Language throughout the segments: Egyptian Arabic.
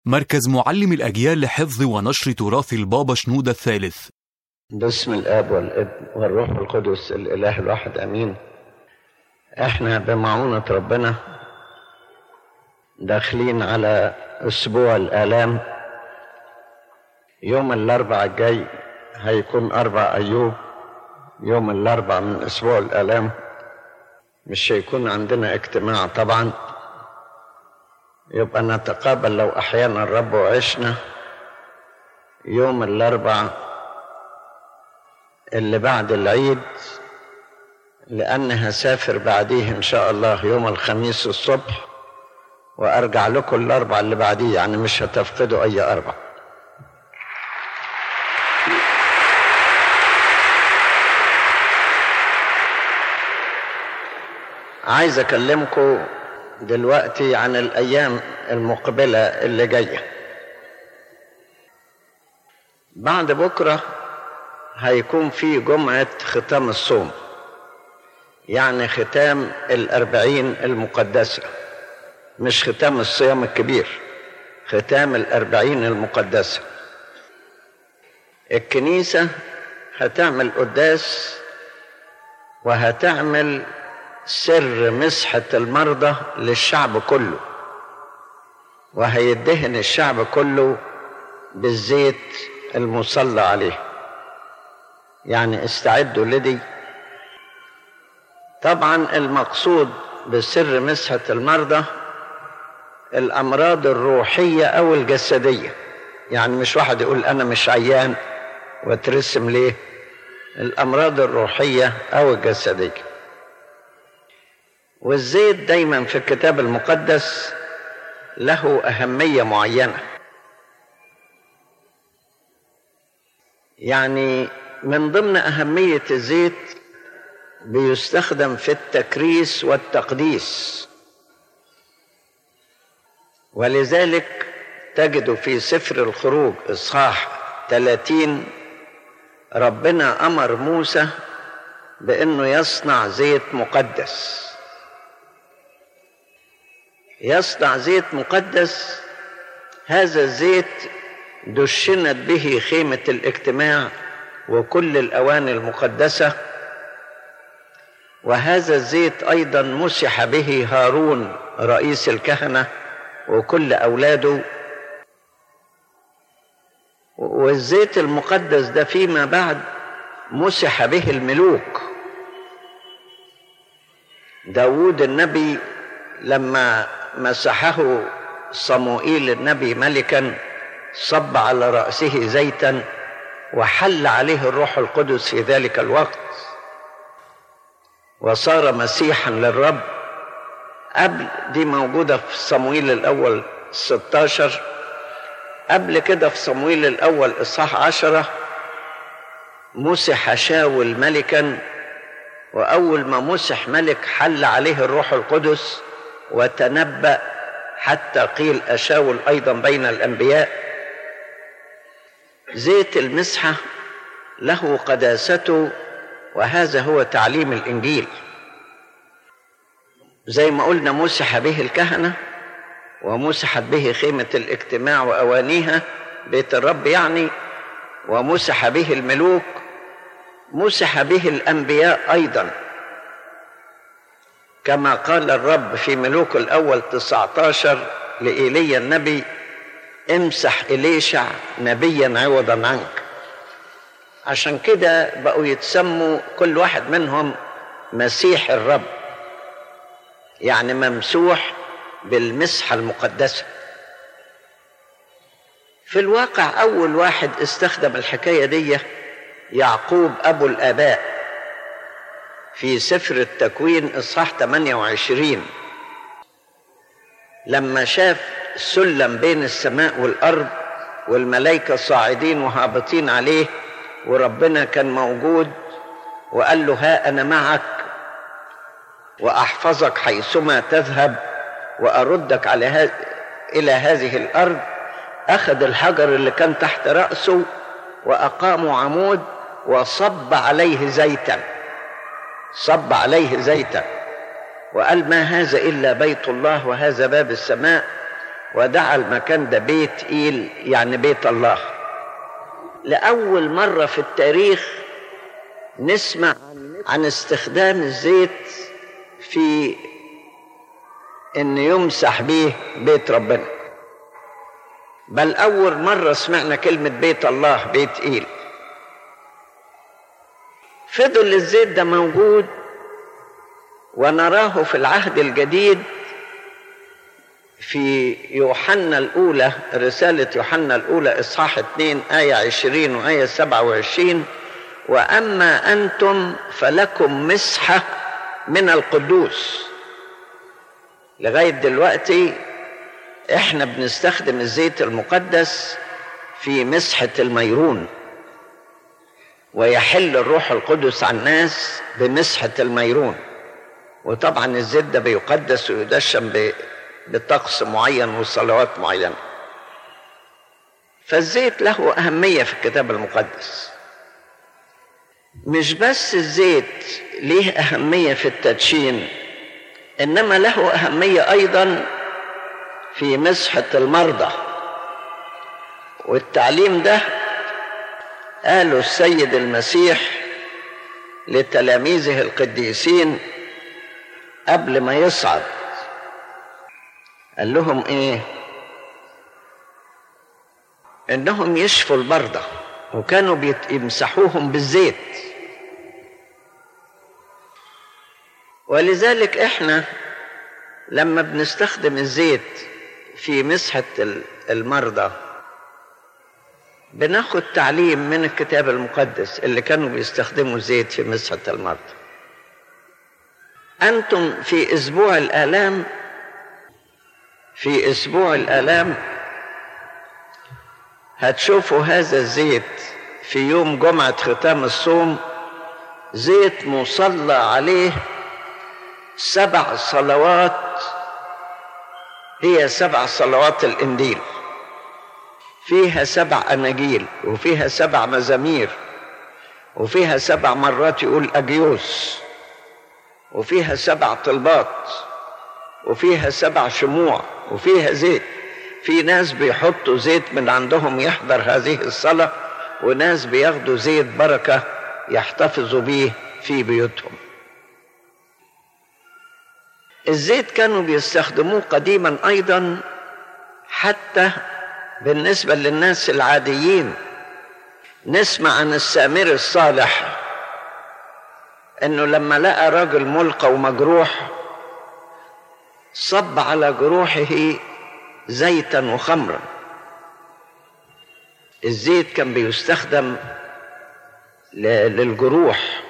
مركز معلم الأجيال لحفظ ونشر تراث البابا شنودة الثالث باسم الاب والابن والروح القدس الاله الواحد امين احنا بمعونة ربنا داخلين على اسبوع الالام يوم الاربع الجاي هيكون اربع ايوب يوم الاربع من اسبوع الالام مش هيكون عندنا اجتماع طبعا يبقى نتقابل لو احيانا الرب وعشنا يوم الاربع اللي بعد العيد لأن هسافر بعديه إن شاء الله يوم الخميس الصبح وأرجع لكم الأربع اللي بعديه يعني مش هتفقدوا أي أربع عايز أكلمكم دلوقتي عن الأيام المقبلة اللي جاية بعد بكره هيكون في جمعة ختام الصوم يعني ختام الأربعين المقدسة مش ختام الصيام الكبير ختام الأربعين المقدسة الكنيسة هتعمل قداس وهتعمل سر مسحة المرضى للشعب كله وهيدهن الشعب كله بالزيت المصلى عليه يعني استعدوا لدي طبعا المقصود بسر مسحة المرضى الأمراض الروحية أو الجسدية يعني مش واحد يقول أنا مش عيان وترسم ليه الأمراض الروحية أو الجسدية والزيت دايما في الكتاب المقدس له أهمية معينة يعني من ضمن أهمية الزيت بيستخدم في التكريس والتقديس ولذلك تجد في سفر الخروج إصحاح 30 ربنا أمر موسى بأنه يصنع زيت مقدس يصنع زيت مقدس هذا الزيت دشنت به خيمة الاجتماع وكل الأواني المقدسة وهذا الزيت أيضا مسح به هارون رئيس الكهنة وكل أولاده والزيت المقدس ده فيما بعد مسح به الملوك داود النبي لما مسحه صموئيل النبي ملكا صب على رأسه زيتا وحل عليه الروح القدس في ذلك الوقت وصار مسيحا للرب قبل دي موجودة في صمويل الأول 16 قبل كده في صمويل الأول إصحاح عشرة مسح شاول ملكا وأول ما مسح ملك حل عليه الروح القدس وتنبأ حتى قيل أشاول أيضا بين الأنبياء زيت المسحة له قداسته وهذا هو تعليم الإنجيل زي ما قلنا مسح به الكهنة ومسحت به خيمة الاجتماع وأوانيها بيت الرب يعني ومسح به الملوك مسح به الأنبياء أيضا كما قال الرب في ملوك الأول 19 لإيليا النبي امسح إليشع نبيا عوضا عنك عشان كده بقوا يتسموا كل واحد منهم مسيح الرب يعني ممسوح بالمسحة المقدسة في الواقع أول واحد استخدم الحكاية دي يعقوب أبو الآباء في سفر التكوين إصحاح 28 لما شاف سلم بين السماء والأرض والملائكة صاعدين وهابطين عليه وربنا كان موجود وقال له ها أنا معك وأحفظك حيثما تذهب وأردك على ها... إلى هذه الأرض أخذ الحجر اللي كان تحت رأسه وأقاموا عمود وصب عليه زيتا صب عليه زيتا وقال ما هذا إلا بيت الله وهذا باب السماء ودعا المكان ده بيت إيل يعني بيت الله لأول مرة في التاريخ نسمع عن استخدام الزيت في ان يمسح به بيت ربنا بل اول مره سمعنا كلمه بيت الله بيت ايل فضل الزيت ده موجود ونراه في العهد الجديد في يوحنا الأولى رسالة يوحنا الأولى إصحاح 2 آية 20 وآية 27 وأما أنتم فلكم مسحة من القدوس لغاية دلوقتي احنا بنستخدم الزيت المقدس في مسحة الميرون ويحل الروح القدس على الناس بمسحة الميرون وطبعا الزيت ده بيقدس ويدشن بطقس معين وصلوات معينة فالزيت له أهمية في الكتاب المقدس مش بس الزيت ليه أهمية في التدشين إنما له أهمية أيضا في مسحة المرضى والتعليم ده قاله السيد المسيح لتلاميذه القديسين قبل ما يصعد قال لهم ايه انهم يشفوا المرضى وكانوا يمسحوهم بالزيت ولذلك احنا لما بنستخدم الزيت في مسحة المرضى بناخد تعليم من الكتاب المقدس اللي كانوا بيستخدموا زيت في مسحة المرضى أنتم في أسبوع الآلام في أسبوع الآلام هتشوفوا هذا الزيت في يوم جمعة ختام الصوم زيت مصلى عليه سبع صلوات هي سبع صلوات الإنجيل فيها سبع أناجيل وفيها سبع مزامير وفيها سبع مرات يقول أجيوس وفيها سبع طلبات وفيها سبع شموع وفيها زيت في ناس بيحطوا زيت من عندهم يحضر هذه الصلاة وناس بياخدوا زيت بركة يحتفظوا به في بيوتهم الزيت كانوا بيستخدموه قديما أيضا حتى بالنسبة للناس العاديين نسمع عن السامر الصالح انه لما لقى راجل ملقى ومجروح صب على جروحه زيتا وخمرا الزيت كان بيستخدم للجروح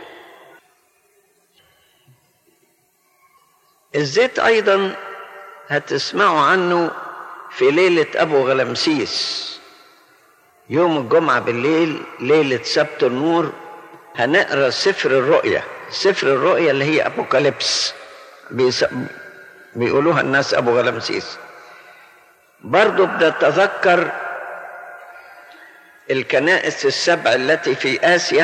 الزيت ايضا هتسمعوا عنه في ليله ابو غلمسيس يوم الجمعه بالليل ليله سبت النور هنقرا سفر الرؤيا سفر الرؤيا اللي هي ابوكاليبس بيس... بيقولوها الناس ابو غلمسيس برضو بنتذكر الكنائس السبع التي في اسيا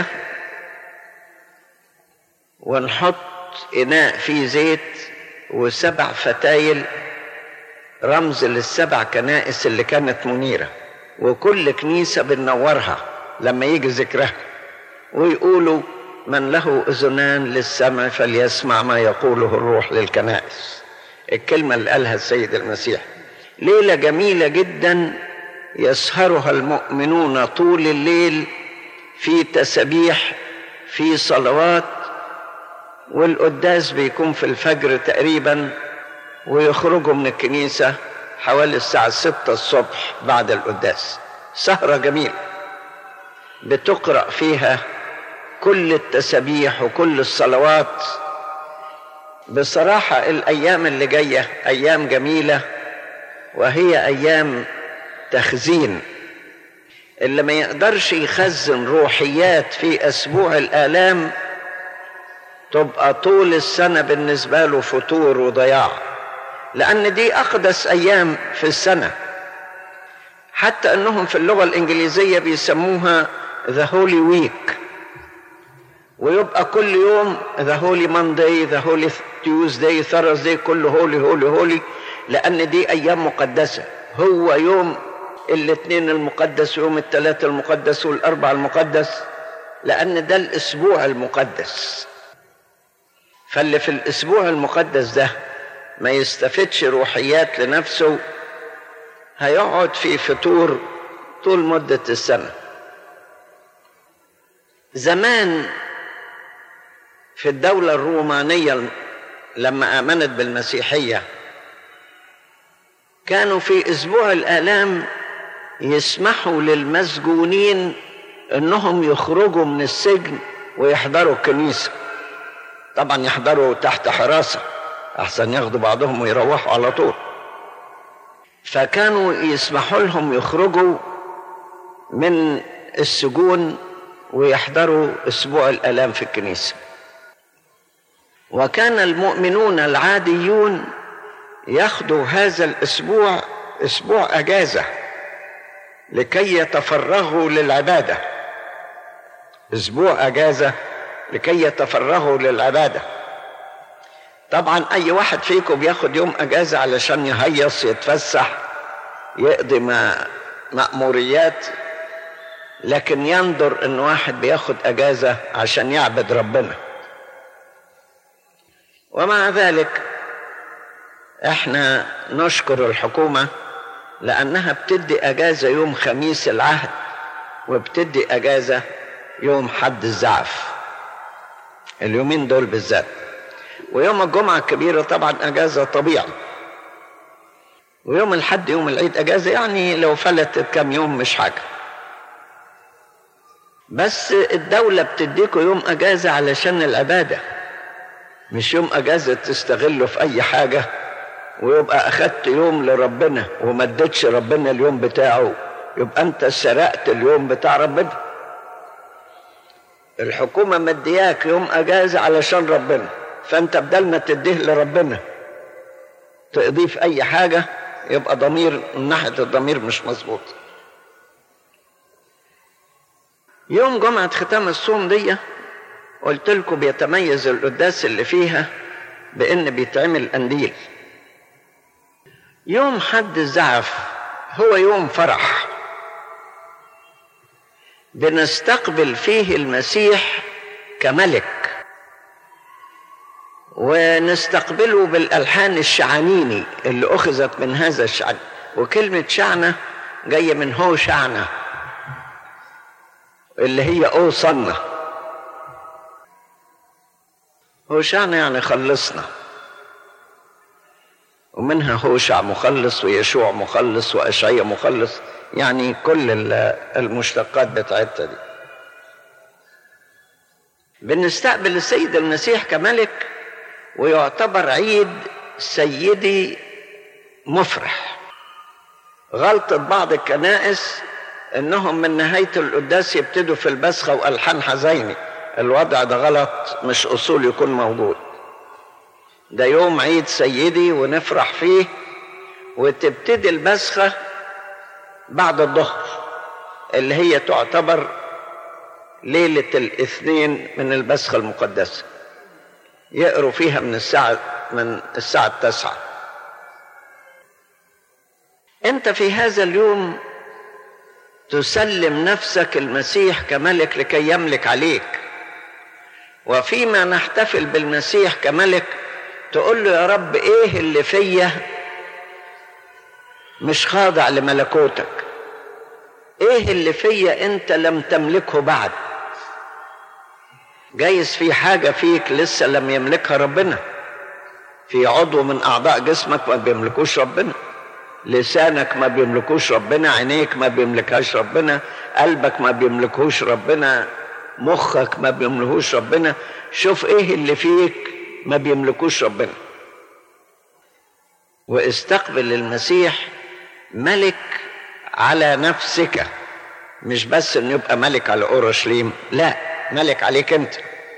ونحط اناء فيه زيت وسبع فتايل رمز للسبع كنائس اللي كانت منيره وكل كنيسه بننورها لما يجي ذكرها ويقولوا من له اذنان للسمع فليسمع ما يقوله الروح للكنائس الكلمه اللي قالها السيد المسيح ليله جميله جدا يسهرها المؤمنون طول الليل في تسبيح في صلوات والقداس بيكون في الفجر تقريبا ويخرجوا من الكنيسه حوالي الساعه ستة الصبح بعد القداس سهره جميله بتقرا فيها كل التسبيح وكل الصلوات بصراحة الأيام اللي جاية أيام جميلة وهي أيام تخزين اللي ما يقدرش يخزن روحيات في أسبوع الآلام تبقى طول السنة بالنسبة له فتور وضياع لأن دي أقدس أيام في السنة حتى أنهم في اللغة الإنجليزية بيسموها The Holy Week ويبقى كل يوم ذا هولي مانداي ذا هولي تيوزداي ثرزداي كله هولي هولي هولي لان دي ايام مقدسه هو يوم الاثنين المقدس ويوم الثلاث المقدس والاربع المقدس لان ده الاسبوع المقدس فاللي في الاسبوع المقدس ده ما يستفدش روحيات لنفسه هيقعد في فطور طول مدة السنة زمان في الدولة الرومانية لما آمنت بالمسيحية كانوا في أسبوع الآلام يسمحوا للمسجونين انهم يخرجوا من السجن ويحضروا الكنيسة طبعا يحضروا تحت حراسة احسن ياخدوا بعضهم ويروحوا على طول فكانوا يسمحوا لهم يخرجوا من السجون ويحضروا اسبوع الالام في الكنيسه وكان المؤمنون العاديون ياخذوا هذا الاسبوع اسبوع اجازه لكي يتفرغوا للعباده اسبوع اجازه لكي يتفرغوا للعباده طبعا اي واحد فيكم بياخد يوم اجازه علشان يهيص يتفسح يقضي ما مأموريات لكن يندر ان واحد بياخد اجازه عشان يعبد ربنا ومع ذلك احنا نشكر الحكومه لانها بتدي اجازه يوم خميس العهد وبتدي اجازه يوم حد الزعف اليومين دول بالذات ويوم الجمعه الكبيره طبعا اجازه طبيعي ويوم الحد يوم العيد اجازه يعني لو فلتت كام يوم مش حاجه بس الدوله بتديكوا يوم اجازه علشان العباده مش يوم اجازه تستغله في اي حاجه ويبقى اخدت يوم لربنا وما اديتش ربنا اليوم بتاعه يبقى انت سرقت اليوم بتاع ربنا الحكومه مدياك يوم اجازه علشان ربنا فانت بدل ما تديه لربنا تقضيه في اي حاجه يبقى ضمير من ناحيه الضمير مش مظبوط يوم جمعه ختام الصوم دي قلت لكم بيتميز القداس اللي فيها بان بيتعمل قنديل يوم حد الزعف هو يوم فرح بنستقبل فيه المسيح كملك ونستقبله بالالحان الشعنيني اللي اخذت من هذا الشعن وكلمه شعنه جايه من هو شعنه اللي هي اوصلنا هو شعنه يعني خلصنا ومنها هوشع مخلص ويشوع مخلص واشعيا مخلص يعني كل المشتقات بتاعتها دي بنستقبل السيد المسيح كملك ويعتبر عيد سيدي مفرح غلطة بعض الكنائس انهم من نهاية القداس يبتدوا في البسخة والحان حزيني الوضع ده غلط مش اصول يكون موجود ده يوم عيد سيدي ونفرح فيه وتبتدي البسخة بعد الظهر اللي هي تعتبر ليلة الاثنين من البسخة المقدسة يقروا فيها من الساعة من الساعة التاسعة أنت في هذا اليوم تسلم نفسك المسيح كملك لكي يملك عليك وفيما نحتفل بالمسيح كملك تقول له يا رب ايه اللي فيا مش خاضع لملكوتك ايه اللي فيا انت لم تملكه بعد جايز في حاجة فيك لسه لم يملكها ربنا في عضو من أعضاء جسمك ما بيملكوش ربنا لسانك ما بيملكوش ربنا عينيك ما بيملكهاش ربنا قلبك ما بيملكوش ربنا مخك ما بيملكوش ربنا شوف ايه اللي فيك ما بيملكوش ربنا واستقبل المسيح ملك على نفسك مش بس انه يبقى ملك على اورشليم لا ملك عليك انت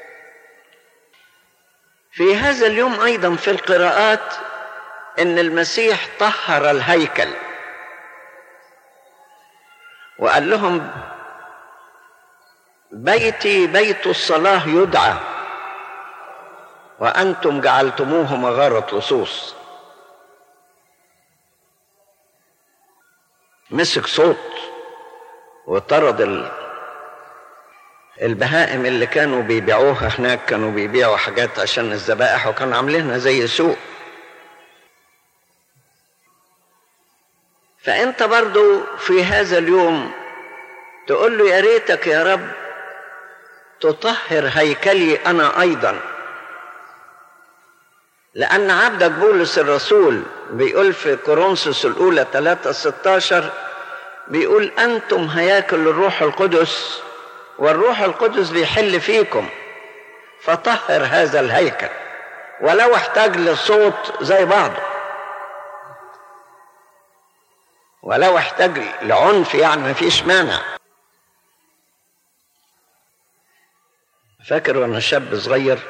في هذا اليوم ايضا في القراءات ان المسيح طهر الهيكل وقال لهم بيتي بيت الصلاه يدعى وانتم جعلتموه مغاره لصوص مسك صوت وطرد ال... البهائم اللي كانوا بيبيعوها هناك كانوا بيبيعوا حاجات عشان الذبائح وكانوا عاملينها زي سوق فانت برضو في هذا اليوم تقول له يا ريتك يا رب تطهر هيكلي انا ايضا لان عبدك بولس الرسول بيقول في كورنثوس الاولى 3 16 بيقول انتم هياكل الروح القدس والروح القدس بيحل فيكم فطهر هذا الهيكل ولو احتاج لصوت زي بعضه ولو احتاج لعنف يعني ما فيش مانع فاكر وانا شاب صغير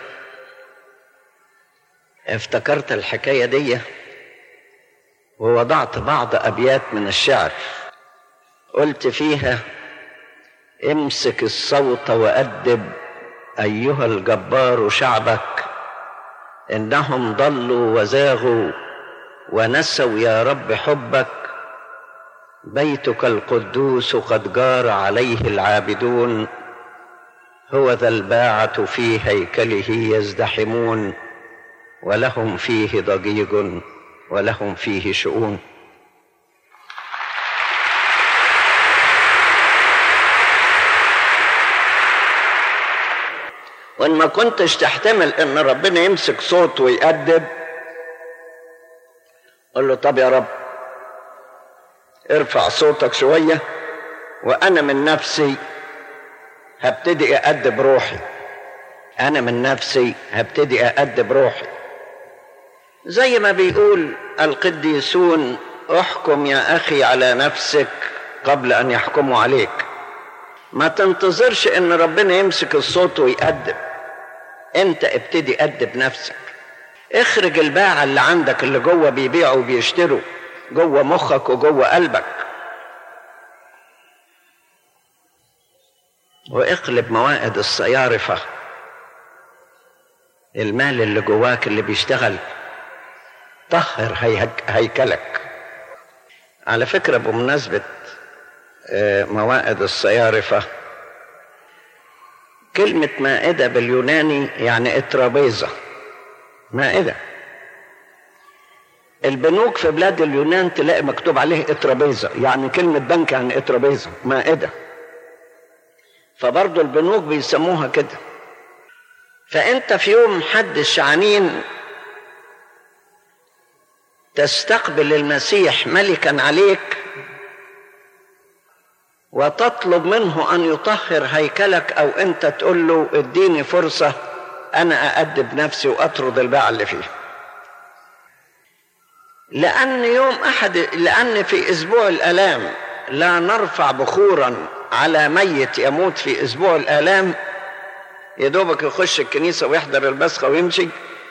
افتكرت الحكايه دي ووضعت بعض ابيات من الشعر قلت فيها امسك الصوت وادب ايها الجبار شعبك انهم ضلوا وزاغوا ونسوا يا رب حبك بيتك القدوس قد جار عليه العابدون هو ذا الباعة في هيكله يزدحمون ولهم فيه ضجيج ولهم فيه شؤون وان ما كنتش تحتمل ان ربنا يمسك صوت ويأدب قل له طب يا رب ارفع صوتك شويه وانا من نفسي هبتدي أأدب روحي أنا من نفسي هبتدي أأدب روحي زي ما بيقول القديسون احكم يا أخي على نفسك قبل أن يحكموا عليك ما تنتظرش ان ربنا يمسك الصوت ويأدب انت ابتدي أدب نفسك اخرج الباعة اللي عندك اللي جوه بيبيعوا وبيشتروا جوه مخك وجوه قلبك واقلب موائد الصيارفة المال اللي جواك اللي بيشتغل طهر هيك هيكلك على فكرة بمناسبة موائد الصيارفة كلمة مائدة باليوناني يعني اترابيزة مائدة البنوك في بلاد اليونان تلاقي مكتوب عليه اترابيزة يعني كلمة بنك يعني اترابيزة مائدة فبرضه البنوك بيسموها كده فانت في يوم حد الشعانين تستقبل المسيح ملكا عليك وتطلب منه ان يطهر هيكلك او انت تقول له اديني فرصه انا اادب نفسي واطرد الباع اللي فيه لان يوم احد لان في اسبوع الالام لا نرفع بخورا على ميت يموت في اسبوع الالام يا دوبك يخش الكنيسه ويحضر البسخه ويمشي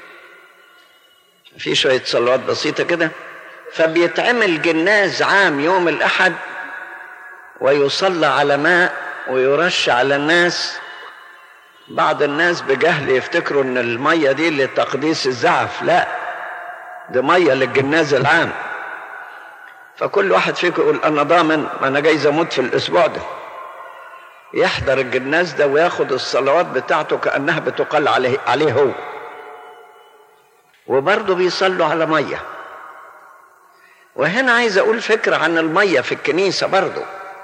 في شويه صلوات بسيطه كده فبيتعمل جناز عام يوم الاحد ويصلى على ماء ويرش على الناس بعض الناس بجهل يفتكروا ان الميه دي لتقديس الزعف لا دي ميه للجناز العام فكل واحد فيكم يقول انا ضامن ما انا جايز اموت في الاسبوع ده يحضر الجناز ده وياخد الصلوات بتاعته كانها بتقال عليه عليه هو وبرضه بيصلوا على ميه وهنا عايز اقول فكره عن الميه في الكنيسه برضه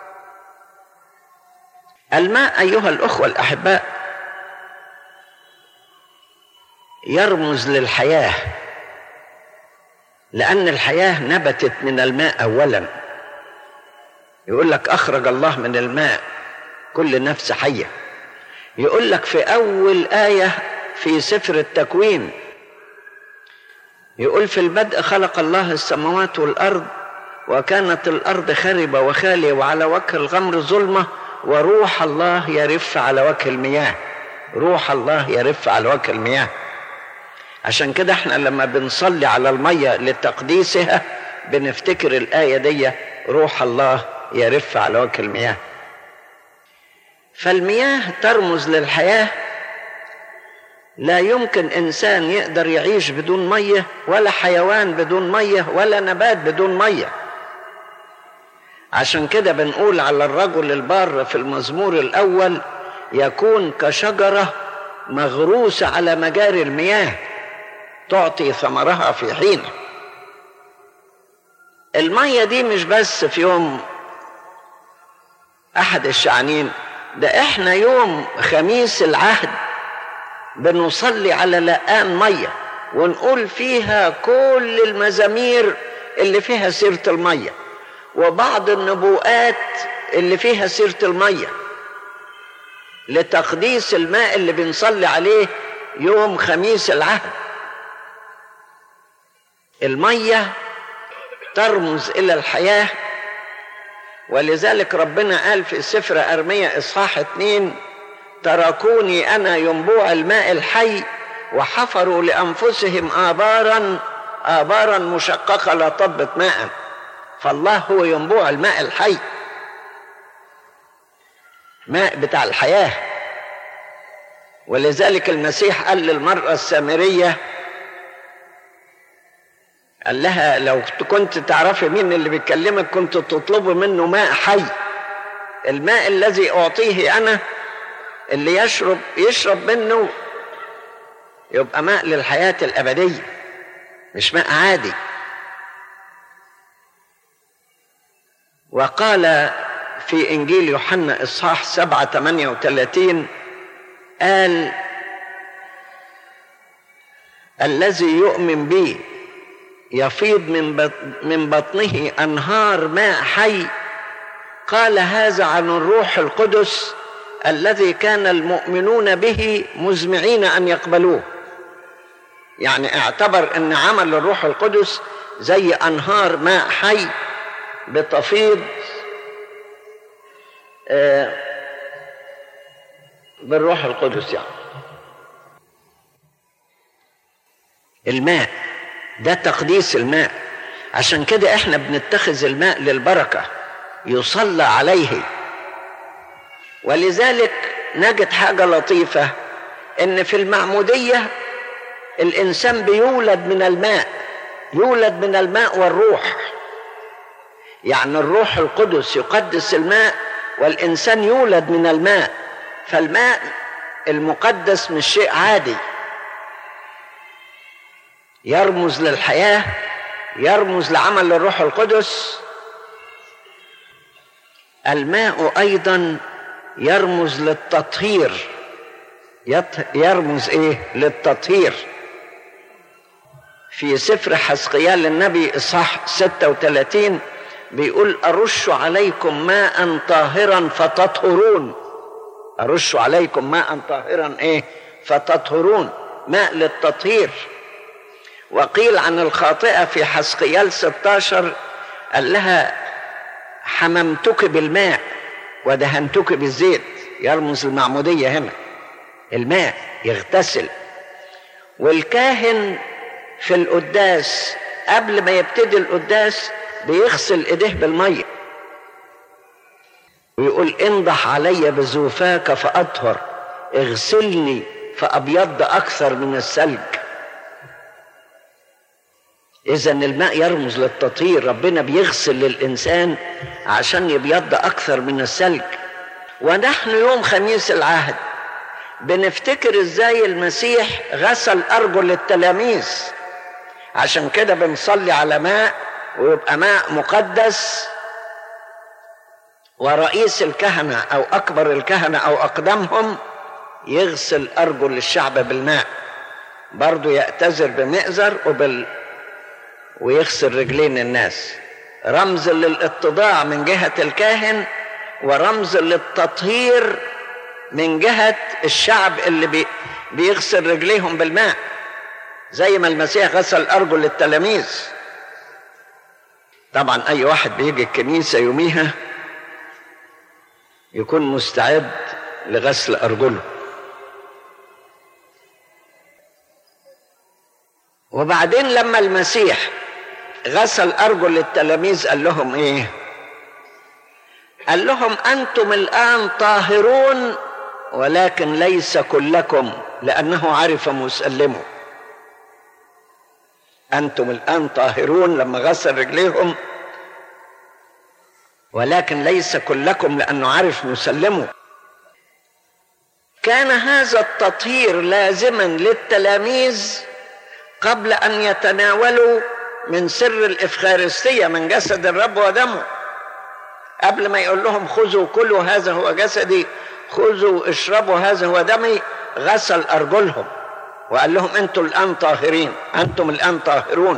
الماء ايها الاخوه الاحباء يرمز للحياه لان الحياه نبتت من الماء اولا يقول لك اخرج الله من الماء كل نفس حيه يقول لك في اول ايه في سفر التكوين يقول في البدء خلق الله السماوات والارض وكانت الارض خربه وخاليه وعلى وجه الغمر ظلمه وروح الله يرف على وجه المياه روح الله يرف على وجه المياه عشان كده احنا لما بنصلي على الميه لتقديسها بنفتكر الايه دي روح الله يرف على وجه المياه فالمياه ترمز للحياه لا يمكن انسان يقدر يعيش بدون ميه ولا حيوان بدون ميه ولا نبات بدون ميه عشان كده بنقول على الرجل البار في المزمور الأول يكون كشجرة مغروسة على مجاري المياه تعطي ثمرها في حينه المية دي مش بس في يوم أحد الشعنين ده إحنا يوم خميس العهد بنصلي على لقان مية ونقول فيها كل المزامير اللي فيها سيرة المية وبعض النبوءات اللي فيها سيرة المية لتقديس الماء اللي بنصلي عليه يوم خميس العهد المية ترمز إلى الحياة ولذلك ربنا قال في سفر أرمية إصحاح اتنين تركوني أنا ينبوع الماء الحي وحفروا لأنفسهم آبارا آبارا مشققة لا طبت ماء فالله هو ينبوع الماء الحي ماء بتاع الحياة ولذلك المسيح قال للمرأة السامرية قال لها لو كنت تعرفي مين اللي بيكلمك كنت تطلبي منه ماء حي الماء الذي أعطيه أنا اللي يشرب يشرب منه يبقى ماء للحياة الأبدية مش ماء عادي وقال في إنجيل يوحنا إصحاح سبعة ثمانية وثلاثين قال الذي يؤمن بي يفيض من من بطنه أنهار ماء حي قال هذا عن الروح القدس الذي كان المؤمنون به مزمعين أن يقبلوه يعني اعتبر أن عمل الروح القدس زي أنهار ماء حي بتفيض بالروح القدس يعني الماء ده تقديس الماء عشان كده احنا بنتخذ الماء للبركة يصلى عليه ولذلك نجد حاجة لطيفة ان في المعمودية الانسان بيولد من الماء يولد من الماء والروح يعني الروح القدس يقدس الماء والانسان يولد من الماء فالماء المقدس مش شيء عادي يرمز للحياه يرمز لعمل الروح القدس الماء ايضا يرمز للتطهير يرمز ايه للتطهير في سفر حسقيال النبي اصحاح 36 بيقول أرش عليكم ماء طاهرا فتطهرون أرش عليكم ماء طاهرا إيه فتطهرون ماء للتطهير وقيل عن الخاطئة في حسقيال 16 قال لها حممتك بالماء ودهنتك بالزيت يرمز المعمودية هنا الماء يغتسل والكاهن في القداس قبل ما يبتدي القداس بيغسل ايديه بالميه ويقول انضح علي بزوفاك فاطهر اغسلني فابيض اكثر من الثلج اذا الماء يرمز للتطهير ربنا بيغسل للانسان عشان يبيض اكثر من الثلج ونحن يوم خميس العهد بنفتكر ازاي المسيح غسل ارجل التلاميذ عشان كده بنصلي على ماء ويبقى ماء مقدس ورئيس الكهنة أو أكبر الكهنة أو أقدمهم يغسل أرجل الشعب بالماء برضو يأتذر بمئزر وبال ويغسل رجلين الناس رمز للاتضاع من جهة الكاهن ورمز للتطهير من جهة الشعب اللي بي بيغسل رجليهم بالماء زي ما المسيح غسل أرجل التلاميذ طبعا اي واحد بيجي الكنيسة يوميها يكون مستعد لغسل ارجله وبعدين لما المسيح غسل ارجل التلاميذ قال لهم ايه قال لهم انتم الان طاهرون ولكن ليس كلكم لانه عرف مسلمه أنتم الآن طاهرون لما غسل رجليهم ولكن ليس كلكم لأنه عارف مسلمه كان هذا التطهير لازما للتلاميذ قبل أن يتناولوا من سر الإفخارستية من جسد الرب ودمه قبل ما يقول لهم خذوا كلوا هذا هو جسدي خذوا اشربوا هذا هو دمي غسل أرجلهم وقال لهم أنتم الآن طاهرين أنتم الآن طاهرون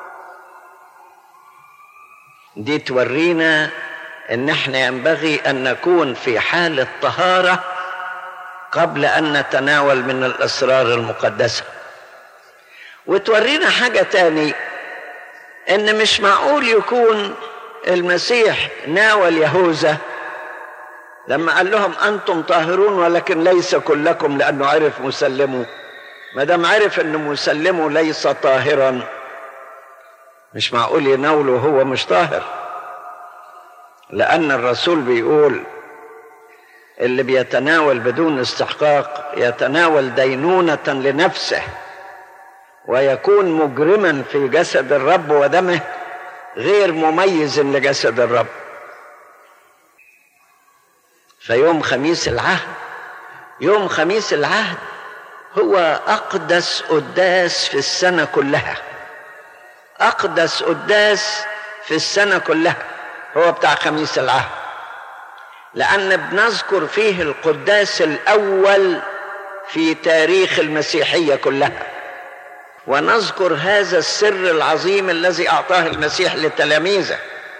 دي تورينا ان احنا ينبغي ان نكون في حالة طهارة قبل ان نتناول من الاسرار المقدسة وتورينا حاجة تاني ان مش معقول يكون المسيح ناول يهوذا لما قال لهم انتم طاهرون ولكن ليس كلكم لانه عرف مسلمه ما دام عرف ان مسلمه ليس طاهرا مش معقول يناوله هو مش طاهر لأن الرسول بيقول اللي بيتناول بدون استحقاق يتناول دينونة لنفسه ويكون مجرما في جسد الرب ودمه غير مميز لجسد الرب فيوم خميس العهد يوم خميس العهد هو أقدس قداس في السنة كلها أقدس قداس في السنة كلها هو بتاع خميس العهد لأن بنذكر فيه القداس الأول في تاريخ المسيحية كلها ونذكر هذا السر العظيم الذي أعطاه المسيح لتلاميذه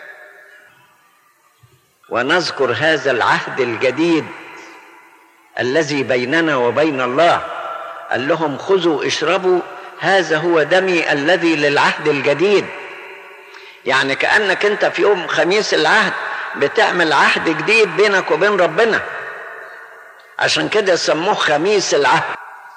ونذكر هذا العهد الجديد الذي بيننا وبين الله قال لهم خذوا اشربوا هذا هو دمي الذي للعهد الجديد يعني كأنك انت في يوم خميس العهد بتعمل عهد جديد بينك وبين ربنا عشان كده سموه خميس العهد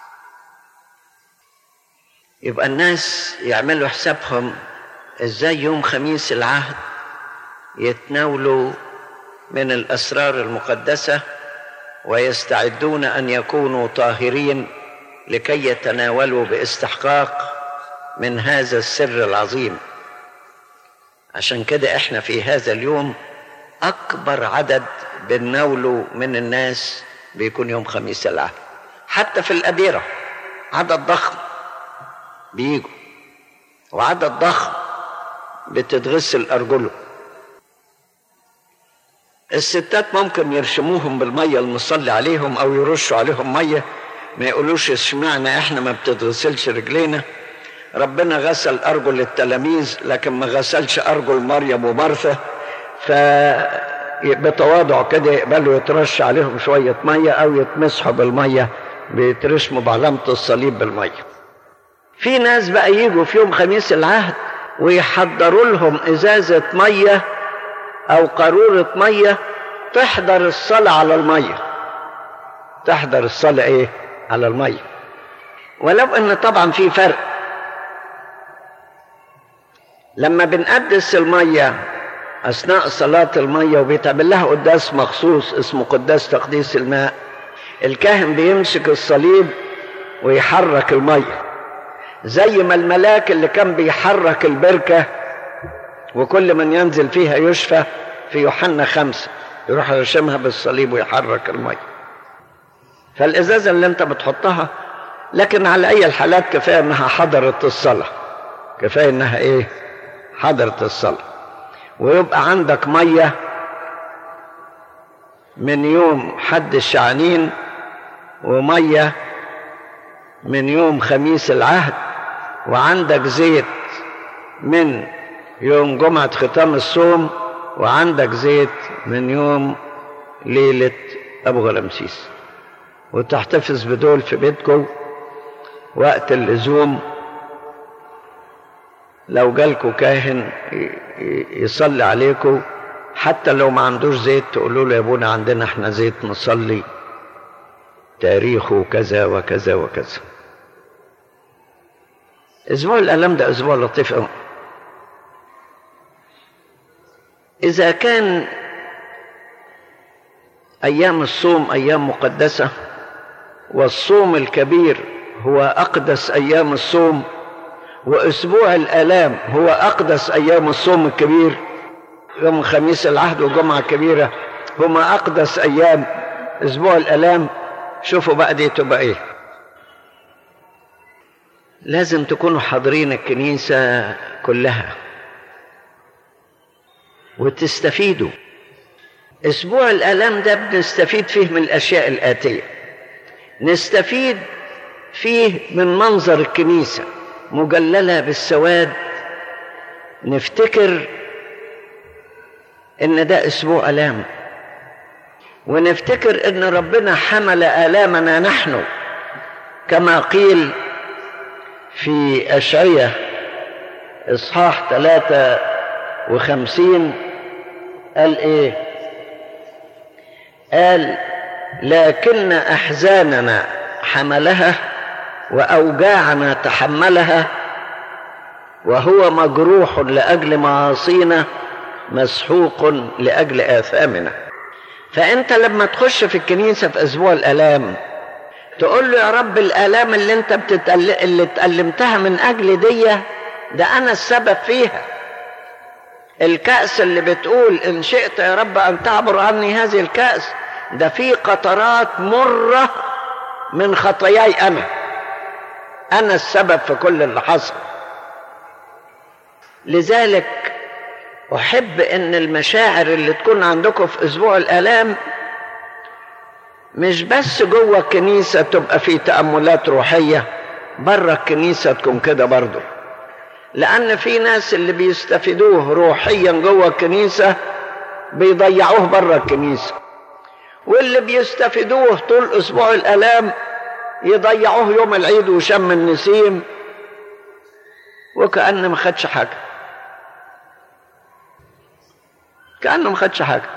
يبقى الناس يعملوا حسابهم ازاي يوم خميس العهد يتناولوا من الاسرار المقدسه ويستعدون ان يكونوا طاهرين لكي يتناولوا باستحقاق من هذا السر العظيم عشان كده احنا في هذا اليوم اكبر عدد بنناوله من الناس بيكون يوم خميس العهد حتى في الاديره عدد ضخم بيجوا وعدد ضخم بتتغسل ارجلهم الستات ممكن يرشموهم بالميه المصلي عليهم او يرشوا عليهم ميه ما يقولوش اشمعنى احنا ما بتتغسلش رجلينا ربنا غسل ارجل التلاميذ لكن ما غسلش ارجل مريم ومرثا ف بتواضع كده يقبلوا يترش عليهم شويه ميه او يتمسحوا بالميه بيترشموا بعلامه الصليب بالميه في ناس بقى يجوا في يوم خميس العهد ويحضروا لهم ازازه ميه او قاروره ميه تحضر الصلاه على الميه تحضر الصلاه ايه على الميه ولو ان طبعا في فرق لما بنقدس الميه اثناء صلاه الميه وبيتعمل لها قداس مخصوص اسمه قداس تقديس الماء الكاهن بيمسك الصليب ويحرك الميه زي ما الملاك اللي كان بيحرك البركه وكل من ينزل فيها يشفى في يوحنا خمسة يروح يرشمها بالصليب ويحرك المية فالإزازة اللي أنت بتحطها لكن على أي الحالات كفاية إنها حضرت الصلاة كفاية إنها إيه حضرت الصلاة ويبقى عندك مية من يوم حد الشعانين ومية من يوم خميس العهد وعندك زيت من يوم جمعة ختام الصوم وعندك زيت من يوم ليلة أبو غلمسيس وتحتفظ بدول في بيتكم وقت اللزوم لو جالكوا كاهن يصلي عليكم حتى لو ما عندوش زيت تقولوا له يا ابونا عندنا احنا زيت نصلي تاريخه كذا وكذا وكذا اسبوع الالم ده اسبوع لطيف قوي إذا كان أيام الصوم أيام مقدسة والصوم الكبير هو أقدس أيام الصوم وأسبوع الآلام هو أقدس أيام الصوم الكبير يوم خميس العهد والجمعة الكبيرة هما أقدس أيام أسبوع الآلام شوفوا بقى دي تبقى إيه لازم تكونوا حاضرين الكنيسة كلها وتستفيدوا أسبوع الآلام ده بنستفيد فيه من الأشياء الآتية نستفيد فيه من منظر الكنيسة مجللة بالسواد نفتكر ان ده اسبوع الام ونفتكر ان ربنا حمل الامنا نحن كما قيل في اشعية اصحاح ثلاثة وخمسين قال ايه قال لكن احزاننا حملها واوجاعنا تحملها وهو مجروح لاجل معاصينا مسحوق لاجل اثامنا فانت لما تخش في الكنيسه في اسبوع الالام تقول له يا رب الالام اللي انت بتتأل... اللي اتألمتها من اجل دي ده انا السبب فيها الكأس اللي بتقول ان شئت يا رب ان تعبر عني هذه الكأس ده في قطرات مرة من خطاياي انا انا السبب في كل اللي حصل لذلك احب ان المشاعر اللي تكون عندكم في اسبوع الالام مش بس جوه الكنيسة تبقى في تأملات روحية بره الكنيسة تكون كده برضه لأن في ناس اللي بيستفيدوه روحيا جوه الكنيسة بيضيعوه بره الكنيسة واللي بيستفيدوه طول أسبوع الآلام يضيعوه يوم العيد وشم النسيم وكأن ما خدش حاجة كأنه ما خدش حاجة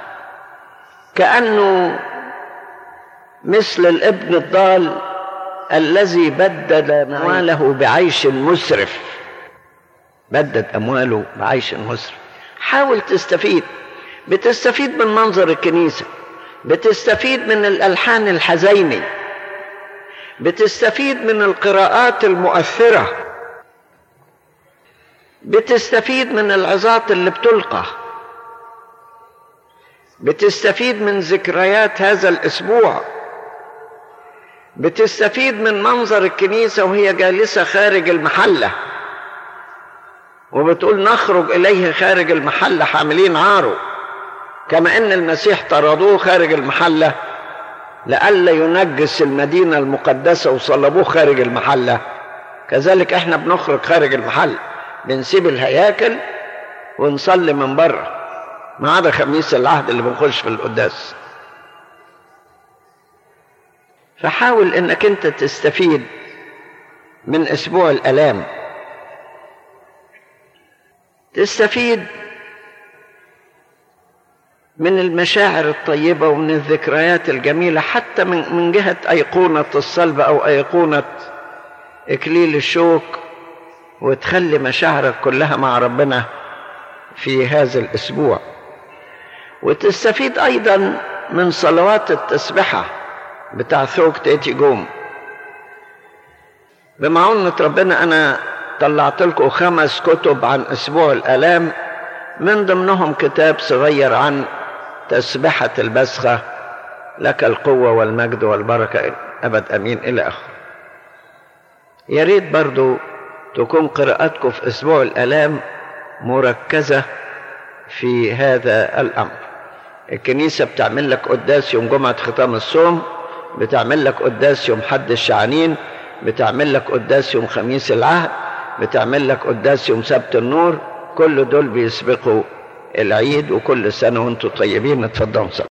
كأنه مثل الابن الضال الذي بدد أمواله بعيش مسرف بدد أمواله بعيش مسرف حاول تستفيد بتستفيد من منظر الكنيسة بتستفيد من الألحان الحزيني بتستفيد من القراءات المؤثرة بتستفيد من العظات اللي بتلقى بتستفيد من ذكريات هذا الأسبوع بتستفيد من منظر الكنيسة وهي جالسة خارج المحلة وبتقول نخرج إليه خارج المحلة حاملين عاره كما أن المسيح طردوه خارج المحلة لئلا ينجس المدينة المقدسة وصلبوه خارج المحلة كذلك احنا بنخرج خارج المحل بنسيب الهياكل ونصلي من بره ما عدا خميس العهد اللي بنخش في القداس فحاول انك انت تستفيد من اسبوع الالام تستفيد من المشاعر الطيبه ومن الذكريات الجميله حتى من من جهه ايقونه الصلب او ايقونه اكليل الشوك وتخلي مشاعرك كلها مع ربنا في هذا الاسبوع وتستفيد ايضا من صلوات التسبحه بتاع ثوك تيتي جوم بمعونة ربنا أنا طلعت لكم خمس كتب عن أسبوع الآلام من ضمنهم كتاب صغير عن تسبحة البسخة لك القوة والمجد والبركة أبد أمين إلى آخره يا ريت برضو تكون قراءتكم في أسبوع الآلام مركزة في هذا الأمر الكنيسة بتعمل لك قداس يوم جمعة ختام الصوم بتعمل لك قداس يوم حد الشعانين بتعمل لك قداس يوم خميس العهد بتعمل لك قداس يوم سبت النور كل دول بيسبقوا العيد وكل سنة وانتم طيبين اتفضلوا